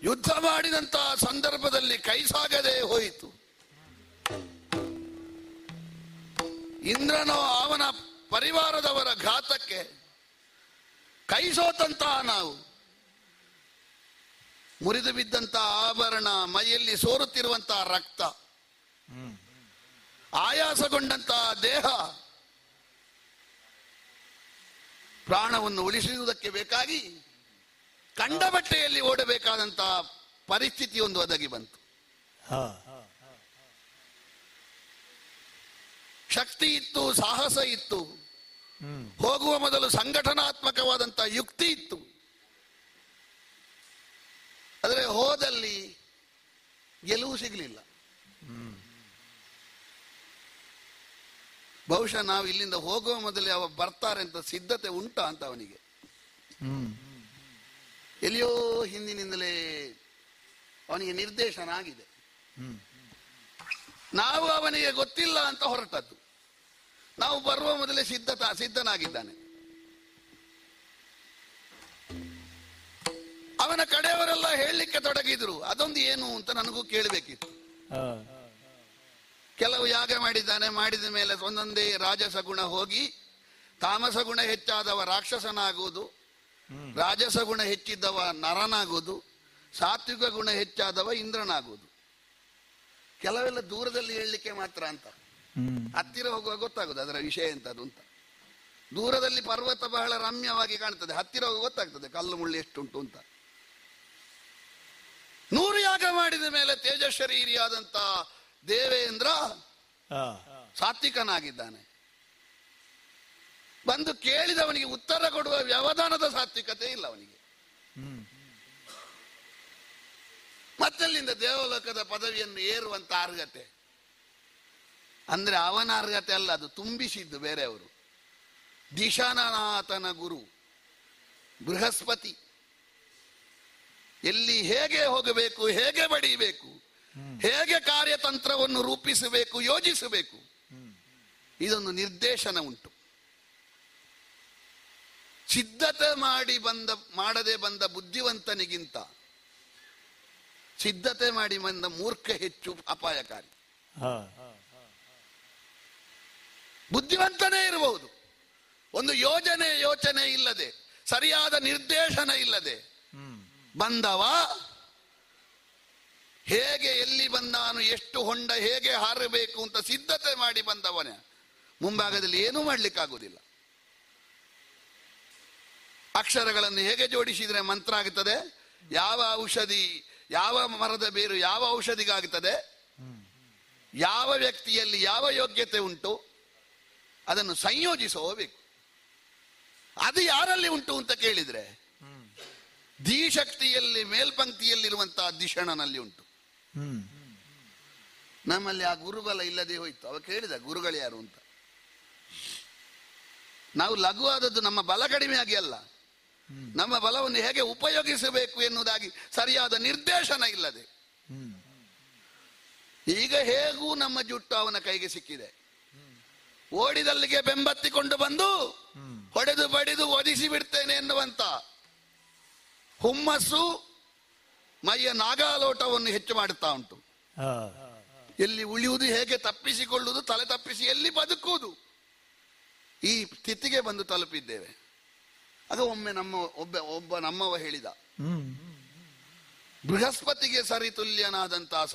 ಯುದ್ಧ ಮಾಡಿದಂತಹ ಸಂದರ್ಭದಲ್ಲಿ ಕೈ ಸಾಗದೆ ಹೋಯಿತು ಇಂದ್ರನೋ ಅವನ ಪರಿವಾರದವರ ಘಾತಕ್ಕೆ ಕೈ ಸೋತಂತಹ ನಾವು ಮುರಿದು ಬಿದ್ದಂತಹ ಆಭರಣ ಮೈಯಲ್ಲಿ ಸೋರುತ್ತಿರುವಂತಹ ರಕ್ತ ಆಯಾಸಗೊಂಡಂತಹ ದೇಹ ಪ್ರಾಣವನ್ನು ಉಳಿಸುವುದಕ್ಕೆ ಬೇಕಾಗಿ ಕಂಡ ಬಟ್ಟೆಯಲ್ಲಿ ಓಡಬೇಕಾದಂತಹ ಪರಿಸ್ಥಿತಿ ಒಂದು ಒದಗಿ ಬಂತು ಹಾ ಶಕ್ತಿ ಇತ್ತು ಸಾಹಸ ಇತ್ತು ಹ್ಮ್ ಹೋಗುವ ಮೊದಲು ಸಂಘಟನಾತ್ಮಕವಾದಂತಹ ಯುಕ್ತಿ ಇತ್ತು ಆದರೆ ಹೋದಲ್ಲಿ ಗೆಲುವು ಸಿಗಲಿಲ್ಲ ಬಹುಶಃ ನಾವು ಇಲ್ಲಿಂದ ಹೋಗುವ ಮೊದಲೇ ಅವ ಬರ್ತಾರೆ ಅಂತ ಸಿದ್ಧತೆ ಉಂಟಾ ಅಂತ ಅವನಿಗೆ ಹ್ಮ್ ಎಲ್ಲಿಯೋ ಹಿಂದಿನಿಂದಲೇ ಅವನಿಗೆ ನಿರ್ದೇಶನ ಆಗಿದೆ ಹ್ಮ್ ನಾವು ಅವನಿಗೆ ಗೊತ್ತಿಲ್ಲ ಅಂತ ಹೊರಟದ್ದು ನಾವು ಬರುವ ಮೊದಲೇ ಸಿದ್ಧತಾ ಸಿದ್ಧನಾಗಿದ್ದಾನೆ ಅವನ ಕಡೆಯವರೆಲ್ಲ ಹೇಳಲಿಕ್ಕೆ ತೊಡಗಿದ್ರು ಅದೊಂದು ಏನು ಅಂತ ನನಗೂ ಕೇಳಬೇಕಿತ್ತು ಹಾ ಕೆಲವು ಯಾಗ ಮಾಡಿದ್ದಾನೆ ಮಾಡಿದ ಮೇಲೆ ಒಂದೊಂದೇ ರಾಜಸ ಗುಣ ಹೋಗಿ ತಾಮಸ ಗುಣ ಹೆಚ್ಚಾದವ ರಾಕ್ಷಸನಾಗುವುದು ರಾಜಸ ಗುಣ ಹೆಚ್ಚಿದ್ದವ ನರನಾಗುವುದು ಸಾತ್ವಿಕ ಗುಣ ಹೆಚ್ಚಾದವ ಇಂದ್ರನಾಗುವುದು ಕೆಲವೆಲ್ಲ ದೂರದಲ್ಲಿ ಹೇಳಲಿಕ್ಕೆ ಮಾತ್ರ ಅಂತ ಹ್ಮ್ ಹತ್ತಿರ ಹೋಗುವಾಗ ಗೊತ್ತಾಗುದು ಅದರ ವಿಷಯ ಎಂತದು ಅಂತ ದೂರದಲ್ಲಿ ಪರ್ವತ ಬಹಳ ರಮ್ಯವಾಗಿ ಕಾಣ್ತದೆ ಹತ್ತಿರ ಹೋಗಿ ಗೊತ್ತಾಗ್ತದೆ ಕಲ್ಲು ಮುಳ್ಳು ಎಷ್ಟುಂಟು ಅಂತ ನೂರು ಯಾಗ ಮಾಡಿದ ಮೇಲೆ ತೇಜಶರೀರಿಯಾದಂತ ದೇವೇಂದ್ರ ಹಾ ಸಾತ್ವಿಕನಾಗಿದ್ದಾನೆ ಬಂದು ಕೇಳಿದವನಿಗೆ ಉತ್ತರ ಕೊಡುವ ವ್ಯವಧಾನದ ಸಾತ್ವಿಕತೆ ಇಲ್ಲ ಅವನಿಗೆ ಹ್ಮ್ ಮತ್ತಲ್ಲಿಂದ ದೇವಲೋಕದ ಪದವಿಯನ್ನು ಏರುವಂತ ಅರ್ಹತೆ ಅಂದ್ರೆ ಅವನ ಅರ್ಹತೆ ಅಲ್ಲ ಅದು ತುಂಬಿಸಿದ್ದು ಬೇರೆಯವರು ದಿಶಾನಾಥನ ಗುರು ಬೃಹಸ್ಪತಿ ಎಲ್ಲಿ ಹೇಗೆ ಹೋಗಬೇಕು ಹೇಗೆ ಬಡಿಬೇಕು ಹೇಗೆ ಕಾರ್ಯತಂತ್ರವನ್ನು ರೂಪಿಸಬೇಕು ಯೋಜಿಸಬೇಕು ಇದೊಂದು ನಿರ್ದೇಶನ ಉಂಟು ಸಿದ್ಧತೆ ಮಾಡಿ ಬಂದ ಮಾಡದೆ ಬಂದ ಬುದ್ಧಿವಂತನಿಗಿಂತ ಸಿದ್ಧತೆ ಮಾಡಿ ಬಂದ ಮೂರ್ಖ ಹೆಚ್ಚು ಅಪಾಯಕಾರಿ ಹಾ ಬುದ್ಧಿವಂತನೇ ಇರಬಹುದು ಒಂದು ಯೋಜನೆ ಯೋಚನೆ ಇಲ್ಲದೆ ಸರಿಯಾದ ನಿರ್ದೇಶನ ಇಲ್ಲದೆ ಹ್ಮ್ ಬಂದವ ಹೇಗೆ ಎಲ್ಲಿ ಬಂದಾನು ಎಷ್ಟು ಹೊಂಡ ಹೇಗೆ ಹಾರಬೇಕು ಅಂತ ಸಿದ್ಧತೆ ಮಾಡಿ ಬಂದವನೇ ಮುಂಭಾಗದಲ್ಲಿ ಏನೂ ಮಾಡ್ಲಿಕ್ಕಾಗುವುದಿಲ್ಲ ಅಕ್ಷರಗಳನ್ನು ಹೇಗೆ ಜೋಡಿಸಿದ್ರೆ ಮಂತ್ರ ಆಗುತ್ತದೆ ಯಾವ ಔಷಧಿ ಯಾವ ಮರದ ಬೇರು ಯಾವ ಔಷಧಿಗಾಗುತ್ತದೆ ಯಾವ ವ್ಯಕ್ತಿಯಲ್ಲಿ ಯಾವ ಯೋಗ್ಯತೆ ಉಂಟು ಅದನ್ನು ಸಂಯೋಜಿಸೋಬೇಕು ಅದು ಯಾರಲ್ಲಿ ಉಂಟು ಅಂತ ಕೇಳಿದ್ರೆ ಧೀಶಕ್ತಿಯಲ್ಲಿ ಮೇಲ್ಪಂಕ್ತಿಯಲ್ಲಿರುವಂತಹ ದಿಶಣನಲ್ಲಿ ಉಂಟು ಹ್ಮ್ ನಮ್ಮಲ್ಲಿ ಆ ಗುರುಬಲ ಇಲ್ಲದೆ ಹೋಯ್ತು ಅವ ಕೇಳಿದ ಗುರುಗಳು ಯಾರು ಅಂತ ನಾವು ಲಘುವಾದದ್ದು ನಮ್ಮ ಬಲ ಕಡಿಮೆಯಾಗಿ ಅಲ್ಲ ನಮ್ಮ ಬಲವನ್ನು ಹೇಗೆ ಉಪಯೋಗಿಸಬೇಕು ಎನ್ನುವುದಾಗಿ ಸರಿಯಾದ ನಿರ್ದೇಶನ ಇಲ್ಲದೆ ಹ್ಮ್ ಈಗ ಹೇಗೂ ನಮ್ಮ ಜುಟ್ಟು ಅವನ ಕೈಗೆ ಸಿಕ್ಕಿದೆ ಓಡಿದಲ್ಲಿಗೆ ಬೆಂಬತ್ತಿಕೊಂಡು ಬಂದು ಹೊಡೆದು ಬಡಿದು ಒದಿಸಿ ಬಿಡ್ತೇನೆ ಎನ್ನುವಂತ ಹುಮ್ಮಸ್ಸು ಮೈಯ ನಾಗಾಲೋಟವನ್ನು ಹೆಚ್ಚು ಮಾಡುತ್ತಾ ಉಂಟು ಹಾ ಎಲ್ಲಿ ಉಳಿಯುವುದು ಹೇಗೆ ತಪ್ಪಿಸಿಕೊಳ್ಳುವುದು ತಲೆ ತಪ್ಪಿಸಿ ಎಲ್ಲಿ ಬದುಕುವುದು ಈ ಸ್ಥಿತಿಗೆ ಬಂದು ತಲುಪಿದ್ದೇವೆ ಆಗ ಒಮ್ಮೆ ನಮ್ಮ ಒಬ್ಬ ಒಬ್ಬ ನಮ್ಮವ ಹೇಳಿದ ಹ್ಮ್ ಬೃಹಸ್ಪತಿಗೆ ಸರಿತುಲ್ಯನಾದಂತಹ